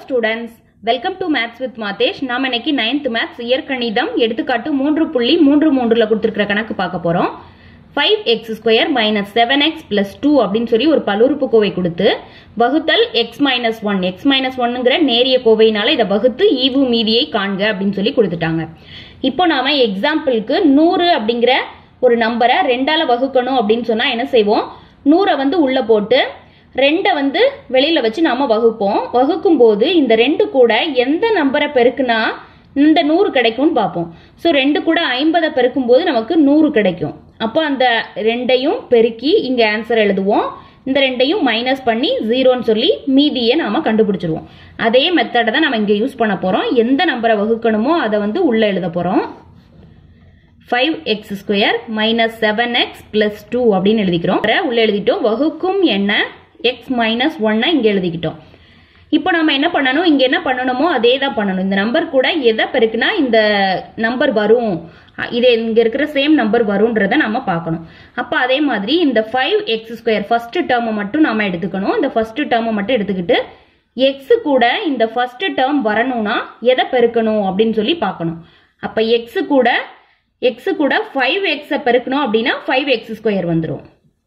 students welcome to maths with Madhesh நாம இன்னைக்கு ninth maths இயற்கணிதம் எடுத்துக்காட்டு மூன்று புள்ளி மூன்று மூன்றுல கொடுத்துருக்கிற கணக்கு பார்க்க போறோம் five x square minus seven x plus two அப்படின்னு சொல்லி ஒரு பல்லுறுப்புக்கோவை கொடுத்து வகுத்தல் x minus one x minus ஒன்னுங்கிற நேரிய கோவையினால இதை வகுத்து ஈவு மீதியை காண்க அப்படின்னு சொல்லி கொடுத்துட்டாங்க இப்போ நாம எக்ஸாம்பிளுக்கு நூறு அப்படிங்கிற ஒரு நம்பரை ரெண்டால வகுக்கணும் அப்படின்னு சொன்னா என்ன செய்வோம் நூறை வந்து உள்ள போட்டு ரெண்டை வந்து வெளியில வச்சு நாம வகுப்போம் வகுக்கும் போது இந்த ரெண்டு கூட எந்த நம்பரை பெருக்குனா இந்த நூறு கிடைக்கும்னு பார்ப்போம் ஸோ ரெண்டு கூட ஐம்பதை பெருக்கும் போது நமக்கு நூறு கிடைக்கும் அப்போ அந்த ரெண்டையும் பெருக்கி இங்க ஆன்சர் எழுதுவோம் இந்த ரெண்டையும் மைனஸ் பண்ணி ஜீரோன்னு சொல்லி மீதியை நாம கண்டுபிடிச்சிருவோம் அதே மெத்தடை தான் நம்ம இங்க யூஸ் பண்ண போறோம் எந்த நம்பரை வகுக்கணுமோ அதை வந்து உள்ள எழுத போறோம் five x square minus seven x plus two அப்படின்னு எழுதிக்கிறோம் உள்ள எழுதிட்டோம் வகுக்கும் என்ன எக்ஸ் மைனஸ் ஒன்னை இங்கே எழுதிக்கிட்டோம் இப்போ நம்ம என்ன பண்ணணும் இங்கே என்ன பண்ணணுமோ அதே தான் பண்ணணும் இந்த நம்பர் கூட எதை பெருக்குனா இந்த நம்பர் வரும் இது இங்கே இருக்கிற சேம் நம்பர் வரும்ன்றதை நம்ம பார்க்கணும் அப்போ அதே மாதிரி இந்த ஃபைவ் எக்ஸ் ஸ்கொயர் ஃபர்ஸ்ட் டேர்மை மட்டும் நாம எடுத்துக்கணும் இந்த ஃபர்ஸ்ட் டேர்மை மட்டும் எடுத்துக்கிட்டு எக்ஸ் கூட இந்த ஃபர்ஸ்ட் டேர்ம் வரணும்னா எதை பெருக்கணும் அப்படின்னு சொல்லி பார்க்கணும் அப்போ எக்ஸ் கூட எக்ஸ் கூட ஃபைவ் எக்ஸை பெருக்கணும் அப்படின்னா ஃபைவ் எக்ஸ் ஸ்கொயர் வந்துடும்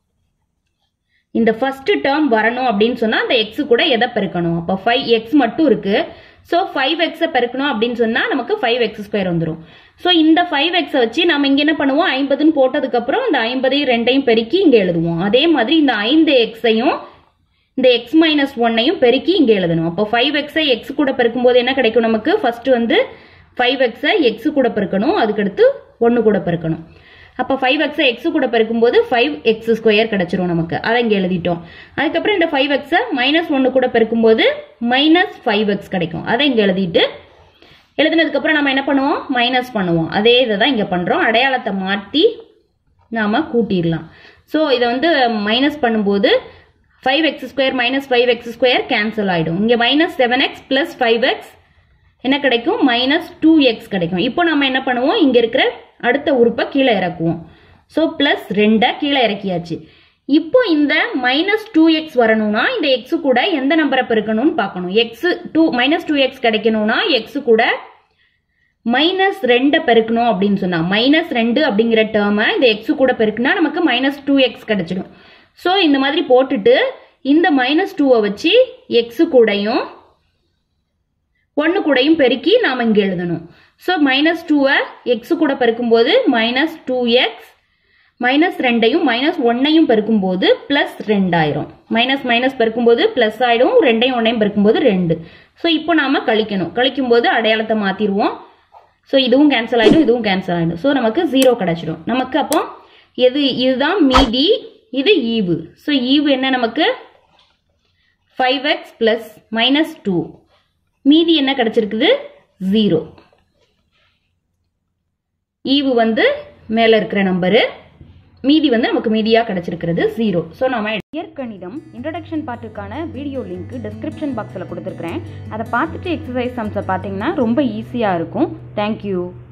இந்த ஃபர்ஸ்ட் டேர்ம் வரணும் அப்படின்னு சொன்னா அந்த எக்ஸ் கூட எதை பெருக்கணும் அப்போ ஃபைவ் எக்ஸ் மட்டும் இருக்கு ஸோ ஃபைவ் எக்ஸை பெருக்கணும் அப்படின்னு சொன்னா நமக்கு ஃபைவ் எக்ஸ் ஸ்கொயர் வந்துடும் ஸோ இந்த ஃபைவ் எக்ஸை வச்சு நம்ம இங்க என்ன பண்ணுவோம் ஐம்பதுன்னு போட்டதுக்கு அப்புறம் இந்த ஐம்பதையும் ரெண்டையும் பெருக்கி இங்க எழுதுவோம் அதே மாதிரி இந்த ஐந்து எக்ஸையும் இந்த எக்ஸ் மைனஸ் ஒன்னையும் பெருக்கி இங்க எழுதணும் அப்போ ஃபைவ் எக்ஸை எக்ஸ் கூட பெருக்கும் போது என்ன கிடைக்கும் நமக்கு ஃபர்ஸ்ட் வந்து ஃபைவ் எக்ஸை எக்ஸ் கூட பெருக்கணும் அதுக்கடுத்து ஒன்று கூட பெருக்கணும் அப்போ ஃபைவ் எக்ஸை எக்ஸ் கூட பெருக்கும்போது ஃபைவ் எக்ஸ் ஸ்கொயர் கிடைச்சிரும் நமக்கு அதை இங்கே எழுதிட்டோம் அதுக்கப்புறம் இந்த ஃபைவ் எக்ஸை மைனஸ் ஒன்று கூட பெருக்கும்போது மைனஸ் ஃபைவ் எக்ஸ் கிடைக்கும் அதை இங்கே எழுதிட்டு எழுதினதுக்கப்புறம் நம்ம என்ன பண்ணுவோம் மைனஸ் பண்ணுவோம் அதே இதை தான் இங்கே பண்ணுறோம் அடையாளத்தை மாற்றி நாம் கூட்டிடலாம் ஸோ இதை வந்து மைனஸ் பண்ணும்போது five x square minus five x square cancel ஆகிடும் இங்கே minus seven x plus five x என்ன கிடைக்கும் மைனஸ் டூ எக்ஸ் கிடைக்கும் இப்போ நம்ம என்ன பண்ணுவோம் இங்கே இருக்கிற அடுத்த உறுப்பை கீழே இறக்குவோம் ஸோ ப்ளஸ் ரெண்டை கீழே இறக்கியாச்சு இப்போ இந்த மைனஸ் டூ எக்ஸ் வரணும்னா இந்த எக்ஸ் கூட எந்த நம்பரை பெருக்கணும்னு பார்க்கணும் x two minus two x கிடைக்கணும்னா எக்ஸ் கூட மைனஸ் ரெண்டை பெருக்கணும் அப்படின்னு சொன்னா மைனஸ் ரெண்டு அப்படிங்கிற டேர்மை இந்த எக்ஸ் கூட பெருக்குனா நமக்கு மைனஸ் டூ எக்ஸ் கிடைச்சிடும் ஸோ இந்த மாதிரி போட்டுட்டு இந்த மைனஸ் டூவை வச்சு எக்ஸ் கூடயும் ஒன்று கூடயும் பெருக்கி நாம் இங்கே எழுதணும் ஸோ மைனஸ் டூவை எக்ஸ் கூட பெருக்கும்போது மைனஸ் டூ எக்ஸ் மைனஸ் ரெண்டையும் மைனஸ் ஒன்னையும் பெருக்கும்போது ப்ளஸ் ரெண்டாயிரம் மைனஸ் மைனஸ் பெருக்கும்போது ப்ளஸ் ஆயிடும் ரெண்டையும் ஒன்னையும் பெருக்கும்போது ரெண்டு ஸோ இப்போ நாம கழிக்கணும் கழிக்கும்போது அடையாளத்தை மாற்றிடுவோம் ஸோ இதுவும் கேன்சல் ஆகிடும் இதுவும் கேன்சல் ஆகிடும் ஸோ நமக்கு ஜீரோ கிடைச்சிடும் நமக்கு அப்போ எது இதுதான் மீதி இது ஈவு ஸோ ஈவு என்ன நமக்கு five x plus minus two மீதி என்ன கிடைச்சிருக்குது ஜீரோ ஈவு வந்து மேல இருக்கிற நம்பரு மீதி வந்து நமக்கு மீதியா கிடைச்சிருக்கிறது ஜீரோ ஸோ நம்ம இயற்கணிதம் இன்ட்ரடக்ஷன் பார்ட்டுக்கான வீடியோ லிங்க் டிஸ்கிரிப்ஷன் பாக்ஸில் கொடுத்துருக்குறேன் அதை பார்த்துட்டு எக்ஸசைஸ் சம்ஸை பார்த்தீங்கன்னா ரொம்ப ஈஸியாக இருக்கும் தேங்க்யூ